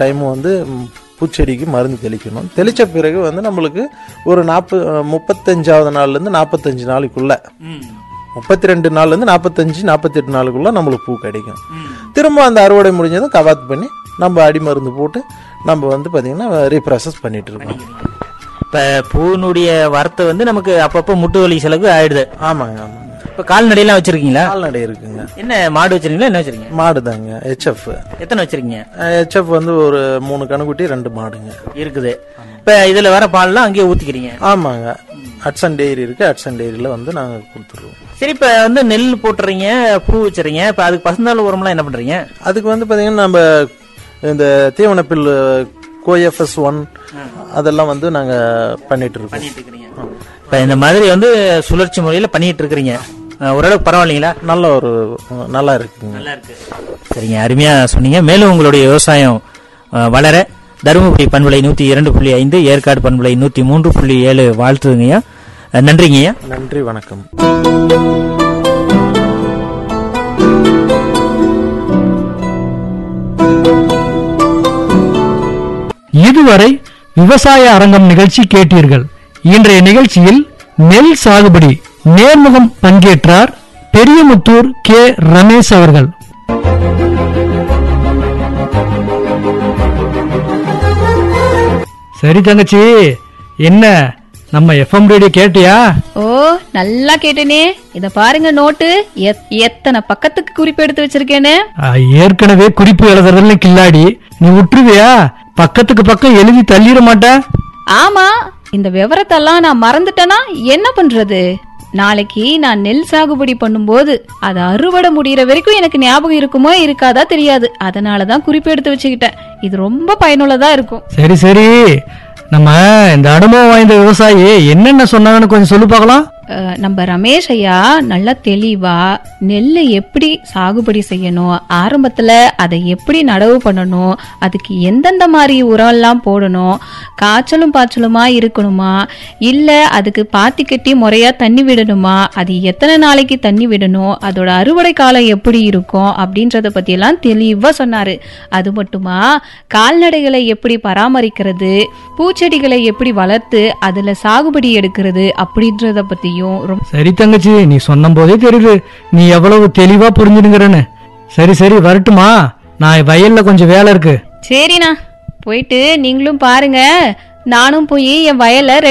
time வந்து ம், பூச்செடிக்கு மருந்து தெளிக்கணும் தெளித்த பிறகு வந்து நம்மளுக்கு ஒரு நாற்பது முப்பத்தஞ்சாவது நாள்லேருந்து நாற்பத்தஞ்சு நாளைக்குள்ள முப்பத்தி ரெண்டு நாள்லேருந்து நாற்பத்தஞ்சு நாற்பத்தெட்டு நாளுக்குள்ள நம்மளுக்கு பூ கிடைக்கும் திரும்ப அந்த அறுவடை முடிஞ்சதும் கவாத் பண்ணி நம்ம அடி மருந்து போட்டு நம்ம வந்து பார்த்திங்கன்னா ரீப்ராசஸ் பண்ணிட்டு இருக்கோம் இப்ப பூனுடைய வரத்து வந்து நமக்கு அப்பப்போ முட்டு வலி செலவு ஆயிடுது ஆமாங்க ஆமாங்க இப்ப கால்நடையெல்லாம் வச்சிருக்கீங்களா கால்நடை இருக்குங்க என்ன மாடு வச்சிருக்கீங்களா என்ன வச்சிருக்கீங்க மாடு தாங்க ஹெச்எஃப் எத்தனை வச்சிருக்கீங்க ஹெச்எஃப் வந்து ஒரு மூணு கணுக்குட்டி ரெண்டு மாடுங்க இருக்குது இப்ப இதுல வர பால்லாம் அங்கேயே ஊத்திக்கிறீங்க ஆமாங்க அட்சன் டெய்ரி இருக்கு அட்சன் டெய்ரியில் வந்து நாங்கள் கொடுத்துருவோம் சரி இப்ப வந்து நெல் போட்டுறீங்க பூ வச்சிருங்க இப்ப அதுக்கு பசந்தாள் உரம்லாம் என்ன பண்றீங்க அதுக்கு வந்து பார்த்தீங்கன்னா நம்ம இந்த தீவன பில்லு கோஎஃப்எஸ் ஒன் அதெல்லாம் வந்து நாங்கள் பண்ணிட்டு இருக்கோம் பண்ணிட்டு இருக்கிறீங்க இப்ப இந்த மாதிரி வந்து சுழற்சி முறையில பண்ணிட்டு இருக்கிறீங்க அஹ் ஓரளவுக்கு பரவாயில்லைங்களா நல்ல ஒரு நல்லா இருக்குங்க நல்லா இருக்கு சரிங்க அருமையா சொன்னீங்க மேலும் உங்களுடைய விவசாயம் அஹ், வளர தருமபுரி பண்பலை நூத்தி இரண்டு புள்ளி ஐந்து ஏற்காடு பண்பலை நூத்தி மூன்று புள்ளி ஏழு வாழ்த்துங்கய்யா அஹ், நன்றிங்கய்யா நன்றி வணக்கம் இதுவரை விவசாய அரங்கம் நிகழ்ச்சி கேட்டீர்கள் இன்றைய நிகழ்ச்சியில் நெல் சாகுபடி நேர்முகம் பங்கேற்றார் பெரியமுத்தூர் கே ரமேஷ் அவர்கள் சரி தங்கச்சி என்ன நம்ம எஃப்எம் ரேடியோ கேட்டியா ஓ நல்லா கேட்டேனே இத பாருங்க நோட்டு எத்- எத்தனை பக்கத்துக்கு குறிப்பு எடுத்து வச்சிருக்கேன்னு ஆ, ஏற்கனவே குறிப்பு எழுதுறதுல கில்லாடி நீ விட்டுருவியா பக்கத்துக்கு பக்கம் எழுதி தள்ளிட மாட்ட ஆமா இந்த விவரத்தெல்லாம் நான் மறந்துட்டேனா என்ன பண்றது நாளைக்கு நான் நெல் சாகுபடி பண்ணும்போது அது அறுவடை முடியிற வரைக்கும் எனக்கு ஞாபகம் இருக்குமோ இருக்காதா தெரியாது அதனாலதான் குறிப்பு எடுத்து வச்சுக்கிட்டேன் இது ரொம்ப பயனுள்ளதா இருக்கும் சரி சரி நம்ம இந்த அனுபவம் வாய்ந்த விவசாயி என்னென்ன சொன்னாங்கன்னு கொஞ்சம் சொல்லு பார்க்கலாம் அஹ், நம்ம ரமேஷ் ஐயா நல்லா தெளிவா நெல்லை எப்படி சாகுபடி செய்யணும் ஆரம்பத்துல அதை எப்படி நடவு பண்ணணும் அதுக்கு எந்தெந்த மாதிரி உரம்லாம் போடணும் காய்ச்சலும் பாய்ச்சலுமா இருக்கணுமா இல்ல அதுக்கு பாத்தி கட்டி முறையா தண்ணி விடணுமா அது எத்தனை நாளைக்கு தண்ணி விடணும் அதோட அறுவடை காலம் எப்படி இருக்கும் அப்படின்றத பத்தி எல்லாம் தெளிவா சொன்னாரு அது மட்டுமா கால்நடைகளை எப்படி பராமரிக்கிறது பூச்செடிகளை எப்படி வளர்த்து அதுல சாகுபடி எடுக்கிறது அப்படின்றத பத்தியும் ரொம்ப சரி தங்கச்சி நீ சொன்ன போதே தெரியுது நீ எவ்வளவு தெளிவா புரிஞ்சுடுங்கிறன்னு சரி சரி வரட்டுமா நான் வயல்ல கொஞ்சம் வேலை இருக்கு சரிண்ணா போயிட்டு நீங்களும் பாருங்க நானும் போய் என் வயலை